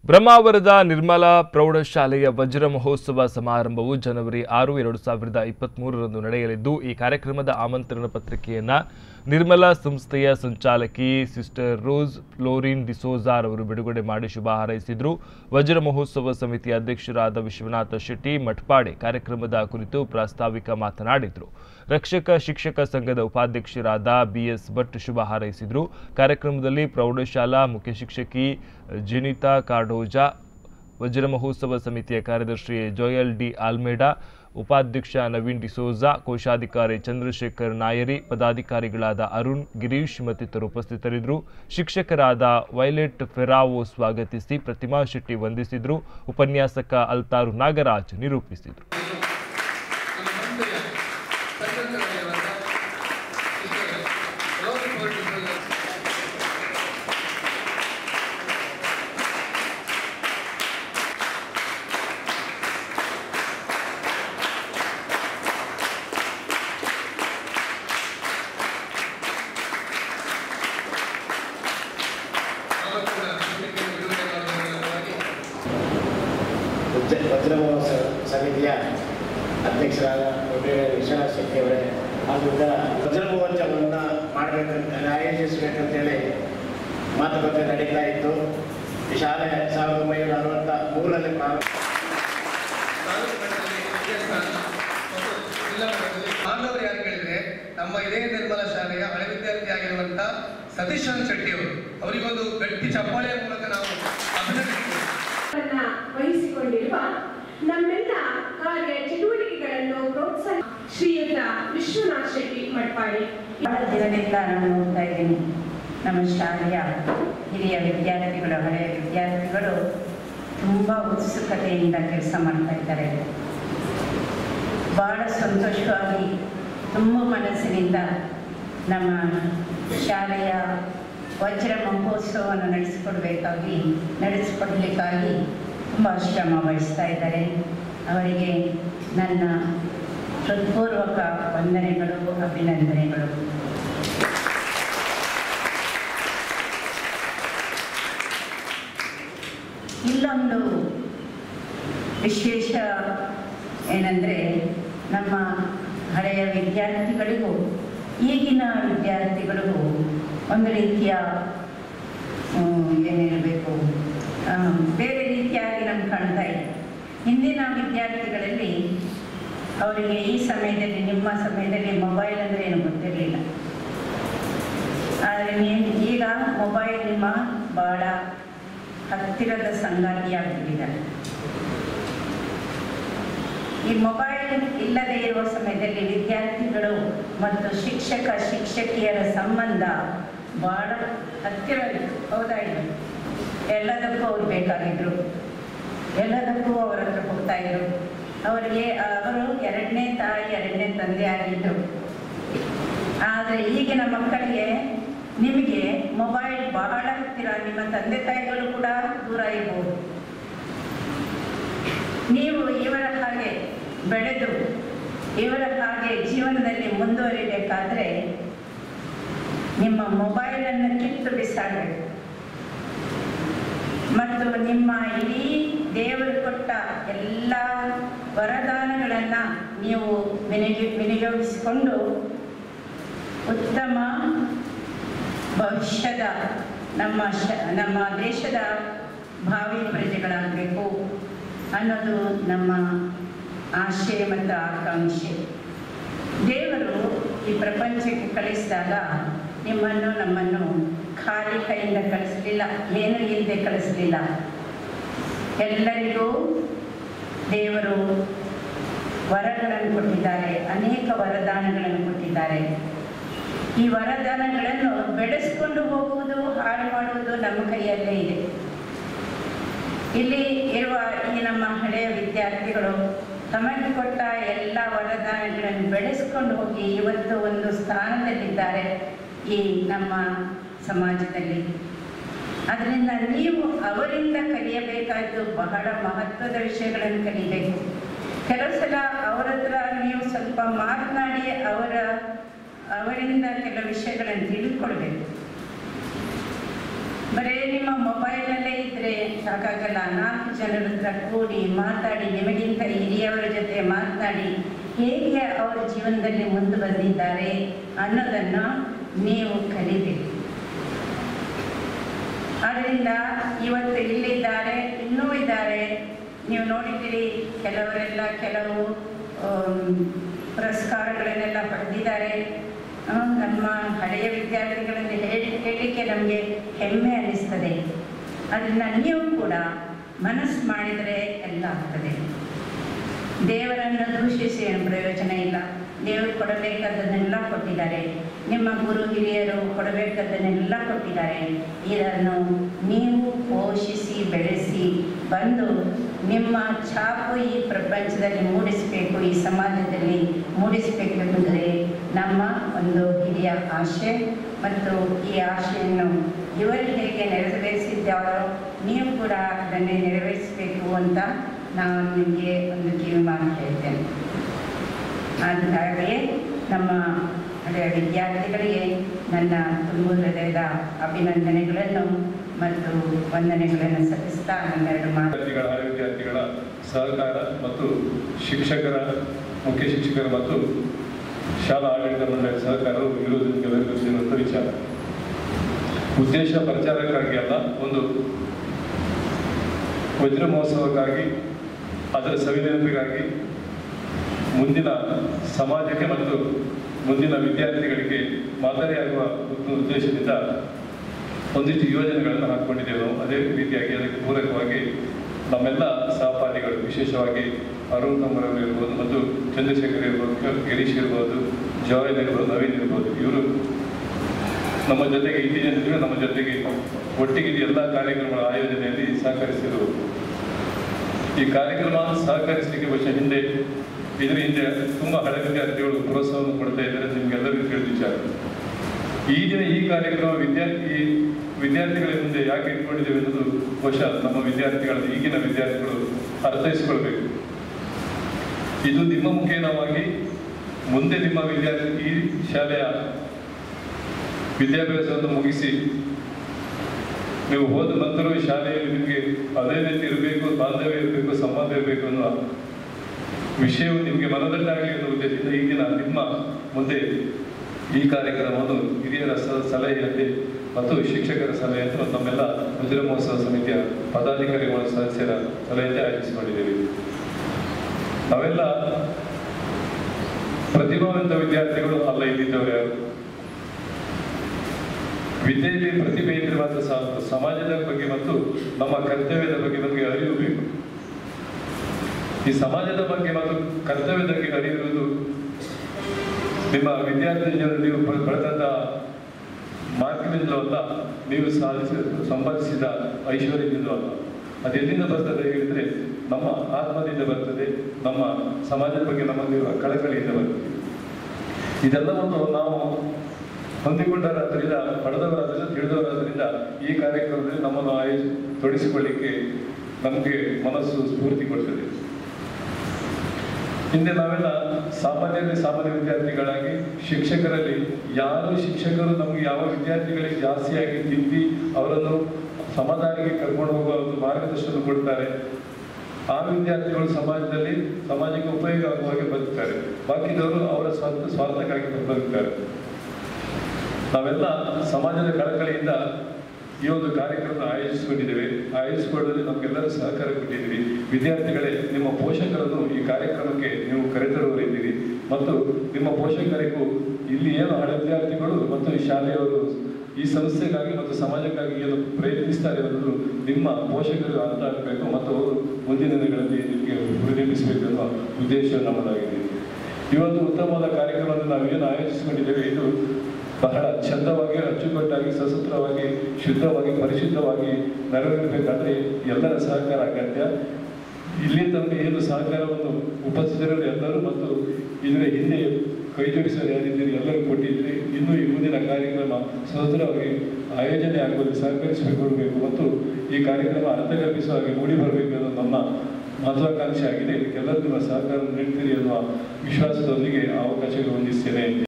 ಬ್ರಹ್ಮಾವರದ ನಿರ್ಮಲಾ ಪ್ರೌಢಶಾಲೆಯ ವಜ್ರ ಮಹೋತ್ಸವ ಸಮಾರಂಭವು ಜನವರಿ ಆರು ಎರಡು ಸಾವಿರದ ಇಪ್ಪತ್ತ್ಮೂರರಂದು ನಡೆಯಲಿದ್ದು ಈ ಕಾರ್ಯಕ್ರಮದ ಆಮಂತ್ರಣ ಪತ್ರಿಕೆಯನ್ನ ನಿರ್ಮಲಾ ಸಂಸ್ಥೆಯ ಸಂಚಾಲಕಿ ಸಿಸ್ಟರ್ ರೋಸ್ ಫ್ಲೋರಿನ್ ಡಿಸೋಜಾರ್ ಅವರು ಬಿಡುಗಡೆ ಮಾಡಿ ಶುಭ ಹಾರೈಸಿದರು ವಜ್ರ ಮಹೋತ್ಸವ ಸಮಿತಿ ಅಧ್ಯಕ್ಷರಾದ ವಿಶ್ವನಾಥ ಶೆಟ್ಟಿ ಮಠಪಾಡೆ ಕಾರ್ಯಕ್ರಮದ ಕುರಿತು ಪ್ರಾಸ್ತಾವಿಕ ಮಾತನಾಡಿದರು ರಕ್ಷಕ ಶಿಕ್ಷಕ ಸಂಘದ ಉಪಾಧ್ಯಕ್ಷರಾದ ಬಿಎಸ್ ಭಟ್ ಶುಭ ಹಾರೈಸಿದರು ಕಾರ್ಯಕ್ರಮದಲ್ಲಿ ಪ್ರೌಢಶಾಲಾ ಮುಖ್ಯ ಶಿಕ್ಷಕಿ ಜೆನಿತಾ ಕಾರ್ಡೋಜಾ ವಜ್ರ ಮಹೋತ್ಸವ ಸಮಿತಿಯ ಕಾರ್ಯದರ್ಶಿ ಜೋಯಲ್ ಡಿ ಆಲ್ಮೇಡಾ ಉಪಾಧ್ಯಕ್ಷ ನವೀನ್ ಡಿಸೋಜಾ ಕೋಶಾಧಿಕಾರಿ ಚಂದ್ರಶೇಖರ್ ನಾಯರಿ ಪದಾಧಿಕಾರಿಗಳಾದ ಅರುಣ್ ಗಿರೀಶ್ ಮತ್ತಿತರರು ಉಪಸ್ಥಿತರಿದ್ದರು ಶಿಕ್ಷಕರಾದ ವೈಲೆಟ್ ಫೆರಾವೋ ಸ್ವಾಗತಿಸಿ ಪ್ರತಿಮಾ ಶೆಟ್ಟಿ ವಂದಿಸಿದರು ಉಪನ್ಯಾಸಕ ಅಲ್ತಾರು ನಾಗರಾಜ್ ನಿರೂಪಿಸಿದರು ವಜ್ರ ವಜ್ರಮಹೋತ್ಸವ ಸಮಿತಿಯ ಅಧ್ಯಕ್ಷರಾದ ಒಬ್ಬರೇ ವಿಶ್ವನಾಥ ಶೆಟ್ಟಿ ಅವರೇ ಆದ್ದರಿಂದ ವಜ್ರ ಮಹೋತ್ಸವವನ್ನು ಮಾಡಬೇಕಂತ ಆಯೋಜಿಸಬೇಕಂತೇಳಿ ಮಾತುಕತೆ ನಡೀತಾ ಇತ್ತು ಈ ಶಾಲೆ ಸಾವಿರದ ಒಂಬೈನೂರ ಅರವತ್ತ ಮೂರರಲ್ಲಿ ಪ್ರಾರಂಭ ಬಾಂಧವರು ಯಾರು ಕೇಳಿದ್ರೆ ನಮ್ಮ ಇದೇ ನಿರ್ಮಲ ಶಾಲೆಯ ಹಳೆ ವಿದ್ಯಾರ್ಥಿ ಆಗಿರುವಂತ ಸತೀಶನ್ ಶೆಟ್ಟಿ ಅವರು ಅವರಿಗೊಂದು ಗಟ್ಟಿ ಚಪ್ಪಾಳೆಯ ಮೂಲಕ ನಾವು ಅಭಿನಂದಿಸ್ತೇವೆ ಅನ್ನ ವಹಿಸಿಕೊಂಡಿರುವ ನಮ್ಮೆಲ್ಲ ಕಾರ್ಯ ಚಟುವಟಿಕೆಗಳನ್ನು ಪ್ರೋತ್ಸಾಹ ಶ್ರೀಯುತ ವಿಶ್ವನಾಥ್ ಶೆಟ್ಟಿ ಮಟ್ಪಾಡಿ ಬಹಳ ದಿನದಿಂದ ನಾನು ನೋಡ್ತಾ ಇದ್ದೀನಿ ನಮ್ಮ ಶಾಲೆಯ ಹಿರಿಯ ವಿದ್ಯಾರ್ಥಿಗಳು ಹಳೆಯ ವಿದ್ಯಾರ್ಥಿಗಳು ತುಂಬ ಉತ್ಸುಕತೆಯಿಂದ ಕೆಲಸ ಮಾಡ್ತಾ ಇದ್ದಾರೆ ಬಹಳ ಸಂತೋಷವಾಗಿ ತುಂಬ ಮನಸ್ಸಿನಿಂದ ನಮ್ಮ ಶಾಲೆಯ ವಜ್ರ ಮಹೋತ್ಸವವನ್ನು ನಡೆಸಿಕೊಡ್ಬೇಕಾಗಿ ನಡೆಸಿಕೊಡ್ಲಿಕ್ಕಾಗಿ ತುಂಬ ಶ್ರಮ ವಹಿಸ್ತಾ ಇದ್ದಾರೆ ಅವರಿಗೆ ನನ್ನ ಹೃತ್ಪೂರ್ವಕ ವಂದನೆಗಳು ಅಭಿನಂದನೆಗಳು ಇಲ್ಲೊಂದು ವಿಶೇಷ ಏನಂದರೆ ನಮ್ಮ ಹಳೆಯ ವಿದ್ಯಾರ್ಥಿಗಳಿಗೂ ಈಗಿನ ವಿದ್ಯಾರ್ಥಿಗಳಿಗೂ ಒಂದು ರೀತಿಯ ಹ್ಮ್, ಏನಿರಬೇಕು ಆ, ಬೇರೆ ರೀತಿಯಾಗಿ ನಮ್ಗೆ ಕಾಣ್ತಾ ಇದೆ ಹಿಂದಿನ ವಿದ್ಯಾರ್ಥಿಗಳಲ್ಲಿ ಅವರಿಗೆ ಈ ಸಮಯದಲ್ಲಿ ನಿಮ್ಮ ಸಮಯದಲ್ಲಿ ಮೊಬೈಲ್ ಅಂದರೆ ಏನು ಗೊತ್ತಿರಲಿಲ್ಲ ಆದರೆ ನೀವು ಈಗ ಮೊಬೈಲ್ ನಿಮ್ಮ ಭಾಳ ಹತ್ತಿರದ ಸಂಗಾತಿಯಾಗ್ಬಿಟ್ಟಿದ್ದಾರೆ ಈ ಮೊಬೈಲ್ ಇಲ್ಲದೆ ಇರುವ ಸಮಯದಲ್ಲಿ ವಿದ್ಯಾರ್ಥಿಗಳು ಮತ್ತು ಶಿಕ್ಷಕ ಶಿಕ್ಷಕಿಯರ ಸಂಬಂಧ ಬಹಳ ಹತ್ತಿರ ಇತ್ತು ಹೌದಾ ಇಲ್ಲ ಎಲ್ಲದಕ್ಕೂ ಅವ್ರು ಬೇಕಾಗಿದ್ರು ಎಲ್ಲದಕ್ಕೂ ಅವರ ಹತ್ರ ಹೋಗ್ತಾ ಇದ್ರು ಅವರಿಗೆ ಅವರು ಎರಡನೇ ತಾಯಿ ಎರಡನೇ ತಂದೆ ಆಗಿದ್ರು ಆದರೆ ಈಗಿನ ಮಕ್ಕಳಿಗೆ ನಿಮಗೆ ಮೊಬೈಲ್ ಬಹಳ ಹತ್ತಿರ ನಿಮ್ಮ ತಂದೆ ತಾಯಿಗಳು ಕೂಡ ದೂರ ಇರ್ಬೋದು ನೀವು ಇವರ ಹಾಗೆ ಬೆಳೆದು ಇವರ ಹಾಗೆ ಜೀವನದಲ್ಲಿ ಮುಂದುವರಿಬೇಕಾದ್ರೆ ನಿಮ್ಮ ಮೊಬೈಲನ್ನು ಕಿತ್ತು ಬಿಸಾಡಬೇಕು ಮತ್ತು ನಿಮ್ಮ ಇಡೀ ದೇವರು ಕೊಟ್ಟ ಎಲ್ಲ ವರದಾನಗಳನ್ನು ನೀವು ವಿನಿಯೋಗಿ ವಿನಿಯೋಗಿಸಿಕೊಂಡು ಉತ್ತಮ ಭವಿಷ್ಯದ ನಮ್ಮ ಶ ನಮ್ಮ ದೇಶದ ಭಾವಿ ಪ್ರಜೆಗಳಾಗಬೇಕು ಅನ್ನೋದು ನಮ್ಮ ಆಶಯ ಮತ್ತು ಆಕಾಂಕ್ಷೆ ದೇವರು ಈ ಪ್ರಪಂಚಕ್ಕೆ ಕಳಿಸಿದಾಗ ನಿಮ್ಮನ್ನು ನಮ್ಮನ್ನು ಖಾಲಿ ಕೈಯಿಂದ ಕಳಿಸಲಿಲ್ಲ ಏನು ಇಲ್ಲದೆ ಕಳಿಸಲಿಲ್ಲ ಎಲ್ಲರಿಗೂ ದೇವರು ವರಗಳನ್ನು ಕೊಟ್ಟಿದ್ದಾರೆ ಅನೇಕ ವರದಾನಗಳನ್ನು ಕೊಟ್ಟಿದ್ದಾರೆ ಈ ವರದಾನಗಳನ್ನು ಬೆಳೆಸ್ಕೊಂಡು ಹೋಗುವುದು ಹಾಳು ಮಾಡುವುದು ನಮ್ಮ ಕೈಯಲ್ಲೇ ಇದೆ ಇಲ್ಲಿ ಇರುವ ಈ ನಮ್ಮ ಹಳೆಯ ವಿದ್ಯಾರ್ಥಿಗಳು ತಮಗೆ ಕೊಟ್ಟ ಎಲ್ಲ ವರದಾನಗಳನ್ನು ಬೆಳೆಸ್ಕೊಂಡು ಹೋಗಿ ಇವತ್ತು ಒಂದು ಸ್ಥಾನದಲ್ಲಿದ್ದಾರೆ ಈ ನಮ್ಮ ಸಮಾಜದಲ್ಲಿ ಅದರಿಂದ ನೀವು ಅವರಿಂದ ಕಲಿಯಬೇಕಾದ್ದು ಬಹಳ ಮಹತ್ವದ ವಿಷಯಗಳನ್ನು ಕಲಿಬೇಕು ಕೆಲವು ಸಲ ಅವರ ಹತ್ರ ನೀವು ಸ್ವಲ್ಪ ಮಾತನಾಡಿ ಅವರ ಅವರಿಂದ ಕೆಲವು ವಿಷಯಗಳನ್ನು ತಿಳಿದುಕೊಳ್ಬೇಕು ಬರೀ ನಿಮ್ಮ ಮೊಬೈಲಲ್ಲೇ ಇದ್ರೆ ಸಾಕಾಗಲ್ಲ ನಾಲ್ಕು ಜನರ ಹತ್ರ ಕೂಡಿ ಮಾತಾಡಿ ನಿಮಗಿಂತ ಹಿರಿಯವರ ಜೊತೆ ಮಾತನಾಡಿ ಹೇಗೆ ಅವರ ಜೀವನದಲ್ಲಿ ಮುಂದೆ ಬಂದಿದ್ದಾರೆ ಅನ್ನೋದನ್ನು ನೀವು ಕಲಿಬೇಕು ಆದ್ದರಿಂದ ಇವತ್ತು ಇಲ್ಲಿದ್ದಾರೆ ಇನ್ನೂ ಇದ್ದಾರೆ ನೀವು ನೋಡಿದ್ದೀರಿ ಕೆಲವರೆಲ್ಲ ಕೆಲವು ಆಮ್, ಪುರಸ್ಕಾರಗಳನ್ನೆಲ್ಲ ಪಡೆದಿದ್ದಾರೆ ಆ, ನಮ್ಮ ಹಳೆಯ ವಿದ್ಯಾರ್ಥಿಗಳನ್ನು ಹೇಳಿ ಹೇಳಲಿಕ್ಕೆ ನಮಗೆ ಹೆಮ್ಮೆ ಅನ್ನಿಸ್ತದೆ ಅದರಿಂದ ನೀವು ಕೂಡ ಮನಸ್ಸು ಮಾಡಿದರೆ ಎಲ್ಲ ಆಗ್ತದೆ ದೇವರನ್ನು ದೂಷಿಸಿ ಏನು ಪ್ರಯೋಜನ ಇಲ್ಲ ದೇವರು ಕೊಡಬೇಕಾದನ್ನೆಲ್ಲ ಕೊಟ್ಟಿದ್ದಾರೆ ನಿಮ್ಮ ಗುರು ಹಿರಿಯರು ಕೊಡಬೇಕಾದನ್ನೆಲ್ಲ ಕೊಟ್ಟಿದ್ದಾರೆ ಇದನ್ನು ನೀವು ಪೋಷಿಸಿ ಬೆಳೆಸಿ ಬಂದು ನಿಮ್ಮ ಛಾಪು ಈ ಪ್ರಪಂಚದಲ್ಲಿ ಮೂಡಿಸಬೇಕು ಈ ಸಮಾಜದಲ್ಲಿ ಮೂಡಿಸಬೇಕೆಂದರೆ ನಮ್ಮ ಒಂದು ಹಿರಿಯ ಆಶೆ ಮತ್ತು ಈ ಆಶೆಯನ್ನು ಇವರು ಹೇಗೆ ನೆರವೇರಿಸಿದ್ದಾರೋ ನೀವು ಕೂಡ ಅದನ್ನೇ ನೆರವೇರಿಸಬೇಕು ಅಂತ ನಾನು ನಿಮಗೆ ಒಂದು ಕಿವಿ ಮಾತು ಹೇಳ್ತೇನೆ ಹಾಗಾಗಿ ನಮ್ಮ ಹಳೆಯ ವಿದ್ಯಾರ್ಥಿಗಳಿಗೆ ನನ್ನ ತುಂಬ ಹೃದಯದ ಅಭಿನಂದನೆಗಳನ್ನು ಮತ್ತು ವಂದನೆಗಳನ್ನು ಸಲ್ಲಿಸ್ತಾ ನನ್ನೆರಡು ಮಾತು ವಿದ್ಯಾರ್ಥಿಗಳ ಹಳೆ ವಿದ್ಯಾರ್ಥಿಗಳ ಸಹಕಾರ ಮತ್ತು ಶಿಕ್ಷಕರ ಮುಖ್ಯ ಶಿಕ್ಷಕರ ಮತ್ತು ಶಾಲಾ ಆಡಳಿತ ಮಂಡಳಿ ಸಹಕಾರವು ಇರುವುದಕ್ಕೆ ಲಭಿಸಿರುವಂಥ ವಿಚಾರ ಉದ್ದೇಶ ಪ್ರಚಾರಕ್ಕಾಗಿ ಅಲ್ಲ ಒಂದು ವಜ್ರ ಮಹೋತ್ಸವಕ್ಕಾಗಿ ಅದರ ಸವಿನೆನಪಿಗಾಗಿ ಮುಂದಿನ ಸಮಾಜಕ್ಕೆ ಮತ್ತು ಮುಂದಿನ ವಿದ್ಯಾರ್ಥಿಗಳಿಗೆ ಮಾದರಿಯಾಗುವ ಒಂದು ಉದ್ದೇಶದಿಂದ ಒಂದಿಷ್ಟು ಯೋಜನೆಗಳನ್ನು ಹಾಕಿಕೊಂಡಿದ್ದೇವೆ ನಾವು ಅದೇ ರೀತಿಯಾಗಿ ಅದಕ್ಕೆ ಪೂರಕವಾಗಿ ನಮ್ಮೆಲ್ಲ ಸಹಪಾಠಿಗಳು ವಿಶೇಷವಾಗಿ ಅರುಣ್ ಕಮರವ್ ಇರ್ಬೋದು ಮತ್ತು ಚಂದ್ರಶೇಖರ್ ಇರ್ಬೋದು ಗಿರೀಶ್ ಇರ್ಬೋದು ಜವಾಹಿರ್ ಇರ್ಬೋದು ನವೀನ್ ಇರ್ಬೋದು ಇವರು ನಮ್ಮ ಜೊತೆಗೆ ಇತ್ತೀಚಿನ ದಿನ ನಮ್ಮ ಜೊತೆಗೆ ಒಟ್ಟಿಗೆ ಈ ಎಲ್ಲ ಕಾರ್ಯಕ್ರಮಗಳ ಆಯೋಜನೆಯಲ್ಲಿ ಸಹಕರಿಸಿದರು ಈ ಕಾರ್ಯಕ್ರಮ ಸಹಕರಿಸಲಿಕ್ಕೆ ಬಹುಶಃ ಹಿಂದೆ ಇದರ ಹಿಂದೆ ತುಂಬ ಹಳೆ ವಿದ್ಯಾರ್ಥಿಗಳು ಪ್ರೋತ್ಸಾಹವನ್ನು ಕೊಡ್ತಾ ಇದ್ದಾರೆ ನಿಮ್ಗೆಲ್ಲರಿಗೂ ತಿಳಿದ ವಿಚಾರ ಈ ದಿನ ಈ ಕಾರ್ಯಕ್ರಮ ವಿದ್ಯಾರ್ಥಿ ವಿದ್ಯಾರ್ಥಿಗಳ ಮುಂದೆ ಯಾಕೆ ಇಟ್ಕೊಂಡಿದ್ದೇವೆ ಅನ್ನೋದು ಬಹುಶಃ ನಮ್ಮ ವಿದ್ಯಾರ್ಥಿಗಳ ಈಗಿನ ವಿದ್ಯಾರ್ಥಿಗಳು ಅರ್ಥೈಸಿಕೊಳ್ಬೇಕು ಇದು ನಿಮ್ಮ ಮುಖೇನವಾಗಿ ಮುಂದೆ ನಿಮ್ಮ ವಿದ್ಯಾರ್ಥಿ ಈ ಶಾಲೆಯ ವಿದ್ಯಾಭ್ಯಾಸವನ್ನು ಮುಗಿಸಿ ನೀವು ಹೋದ ನಂತರ ಈ ಶಾಲೆಯಲ್ಲಿ ನಿಮಗೆ ಅದೇ ರೀತಿ ಇರಬೇಕು ಬಾಂಧವ್ಯ ಇರಬೇಕು ಸಂಬಂಧ ಇರಬೇಕು ಅನ್ನೋ ವಿಷಯವು ನಿಮಗೆ ಮನದಟ್ಟಾಗಲಿ ಅನ್ನೋ ಉದ್ದೇಶದಿಂದ ಈಗಿನ ನಿಮ್ಮ ಮುಂದೆ ಈ ಕಾರ್ಯಕ್ರಮವನ್ನು ಹಿರಿಯರ ಸ- ಸಲಹೆಯಲ್ಲಿ ಮತ್ತು ಶಿಕ್ಷಕರ ಸಲಹೆಯನ್ನು ನಮ್ಮೆಲ್ಲ ವಜ್ರ ಮಹೋತ್ಸವ ಸಮಿತಿಯ ಪದಾಧಿಕಾರಿಗಳ ಸದಸ್ಯರ ಸಲಹೆಯಲ್ಲಿ ಆಯೋಜಿಸಿಕೊಂಡಿದ್ದೇವೆ ನಾವೆಲ್ಲ ಪ್ರತಿಭಾವಂತ ವಿದ್ಯಾರ್ಥಿಗಳು ಅಲ್ಲ ಇಲ್ಲಿದ್ದವರು ಯಾರು ವಿದ್ಯೆಯಲ್ಲಿ ಪ್ರತಿಭೆ ಇದ್ರೆ ಮಾತ್ರ ಸಾಕು ಸಮಾಜದ ಬಗ್ಗೆ ಮತ್ತು ನಮ್ಮ ಕರ್ತವ್ಯದ ಬಗ್ಗೆ ನಮಗೆ ಅರಿವು ಬೇಕು ಈ ಸಮಾಜದ ಬಗ್ಗೆ ಮತ್ತು ಕರ್ತವ್ಯದ ಬಗ್ಗೆ ಅರಿವಿರುವುದು ನಿಮ್ಮ ವಿದ್ಯಾರ್ಥಿ ಜನರು ನೀವು ಪಡ್- ಪಡೆದಂತ ಮಾರ್ಕ್ನಿಂದಲೂ ಅಲ್ಲ ನೀವು ಸಾಧಿಸಿ ಸಂಪಾದಿಸಿದ ಐಶ್ವರ್ಯದಿಂದಲೂ ಅಲ್ಲ ಅದು ಎಲ್ಲಿಂದ ಬರ್ತದೆ ಹೇಳಿದ್ರೆ ನಮ್ಮ ಆತ್ಮದಿಂದ ಬರ್ತದೆ ನಮ್ಮ ಸಮಾಜದ ಬಗ್ಗೆ ನಮ್ಮಲ್ಲಿರುವ ಕಳಕಳಿಯಿಂದ ಬರ್ತದೆ ಇದೆಲ್ಲವನ್ನು ನಾವು ಹೊಂದಿಕೊಂಡರಾದ್ರಿಂದ ಪಡೆದವರಾದ್ರಿಂದ ತಿಳಿದವರಾದ್ರಿಂದ ಈ ಕಾರ್ಯಕ್ರಮದಲ್ಲಿ ನಮ್ಮನ್ನು ಆಯೋಜ ತೊಡಗಿಸಿಕೊಳ್ಳಿಕ್ಕೆ ನಮಗೆ ಮನಸ್ಸು ಸ್ಫೂರ್ತಿ ಕೊಡ್ತದೆ ಹಿಂದೆ ನಾವೆಲ್ಲ ಸಾಮಾನ್ಯರಲ್ಲಿ ಸಾಮಾನ್ಯ ವಿದ್ಯಾರ್ಥಿಗಳಾಗಿ ಶಿಕ್ಷಕರಲ್ಲಿ ಯಾರು ಶಿಕ್ಷಕರು ನಮಗೆ ಯಾವ ವಿದ್ಯಾರ್ಥಿಗಳಿಗೆ ಜಾಸ್ತಿಯಾಗಿ ತಿದ್ದಿ ಅವರನ್ನು ಸಮಾಧಾನಕ್ಕೆ ಕರ್ಕೊಂಡು ಹೋಗುವ ಒಂದು ಮಾರ್ಗದರ್ಶನ ಕೊಡ್ತಾರೆ ಆ ವಿದ್ಯಾರ್ಥಿಗಳು ಸಮಾಜದಲ್ಲಿ ಸಮಾಜಕ್ಕೆ ಉಪಯೋಗ ಆಗುವ ಹಾಗೆ ಬದುಕ್ತಾರೆ ಬಾಕಿದವರು ಅವರ ಸ್ವಂತ ಸ್ವಾರ್ಥಕ್ಕಾಗಿ ಬದುಕ್ತಾರೆ ನಾವೆಲ್ಲ ಸಮಾಜದ ಕಳಕಳಿಯಿಂದ ಈ ಒಂದು ಕಾರ್ಯಕ್ರಮ ಆಯೋಜಿಸಿಕೊಂಡಿದ್ದೇವೆ ಆಯೋಜಿಸಿಕೊಳ್ಳಲು ನಮಗೆಲ್ಲರೂ ಸಹಕಾರ ಕೊಟ್ಟಿದ್ದೀರಿ ವಿದ್ಯಾರ್ಥಿಗಳೇ ನಿಮ್ಮ ಪೋಷಕರನ್ನು ಈ ಕಾರ್ಯಕ್ರಮಕ್ಕೆ ನೀವು ಕರೆತರುವರಿದ್ದೀರಿ ಮತ್ತು ನಿಮ್ಮ ಪೋಷಕರಿಗೂ ಇಲ್ಲಿ ಏನು ಹಳೆ ವಿದ್ಯಾರ್ಥಿಗಳು ಮತ್ತು ಈ ಶಾಲೆಯವರು ಈ ಸಂಸ್ಥೆಗಾಗಿ ಮತ್ತು ಸಮಾಜಕ್ಕಾಗಿ ಏನು ಪ್ರಯತ್ನಿಸ್ತಾರೆ ಅನ್ನೋದು ನಿಮ್ಮ ಪೋಷಕರು ಅರ್ಥ ಆಗಬೇಕು ಮತ್ತು ಅವರು ಮುಂದಿನ ದಿನಗಳಲ್ಲಿ ನಿಮಗೆ ಹುರಿದುಂಬಿಸಬೇಕು ಅನ್ನೋ ಉದ್ದೇಶ ನಮ್ಮದಾಗಿದೆ ಈ ಒಂದು ಉತ್ತಮವಾದ ಕಾರ್ಯಕ್ರಮವನ್ನು ನಾವೇನು ಆಯೋಜಿಸಿಕೊಂಡಿದ್ದೇವೆ ಇದು ಬಹಳ ಚಂದವಾಗಿ ಅಚ್ಚುಕಟ್ಟಾಗಿ ಸಸೂತ್ರವಾಗಿ ಶುದ್ಧವಾಗಿ ಪರಿಶುದ್ಧವಾಗಿ ನೆರವೇರಬೇಕಾದ್ರೆ ಎಲ್ಲರ ಸಹಕಾರ ಅಗತ್ಯ ಇಲ್ಲಿ ತನಕ ಏನು ಸಹಕಾರವನ್ನು ಉಪಸ್ಥಿತರು ಎಲ್ಲರೂ ಮತ್ತು ಇದರ ಹಿಂದೆ ಕೈ ಜೋಡಿಸಲು ಯಾರಿದ್ದೀರಿ ಎಲ್ಲರೂ ಕೊಟ್ಟಿದ್ದೀರಿ ಇನ್ನೂ ಈ ಮುಂದಿನ ಕಾರ್ಯಕ್ರಮ ಸ್ವತಂತ್ರವಾಗಿ ಆಯೋಜನೆ ಆಗುವಲ್ಲಿ ಸಹಕರಿಸಿಕೊಳ್ಬೇಕು ಮತ್ತು ಈ ಕಾರ್ಯಕ್ರಮ ಅರ್ಥಗರ್ಭಿಸುವ ಹಾಗೆ ಮೂಡಿ ಬರಬೇಕು ಅನ್ನೋದು ನಮ್ಮ ಮಹತ್ವಾಕಾಂಕ್ಷೆ ಆಗಿದೆ ಇದಕ್ಕೆಲ್ಲರೂ ನಿಮ್ಮ ಸಹಕಾರ ನೀಡ್ತೀರಿ ಅನ್ನುವ ವಿಶ್ವಾಸದೊಂದಿಗೆ ಅವಕಾಶಕ್ಕೆ ಹೊಂದಿಸ್ತೇನೆ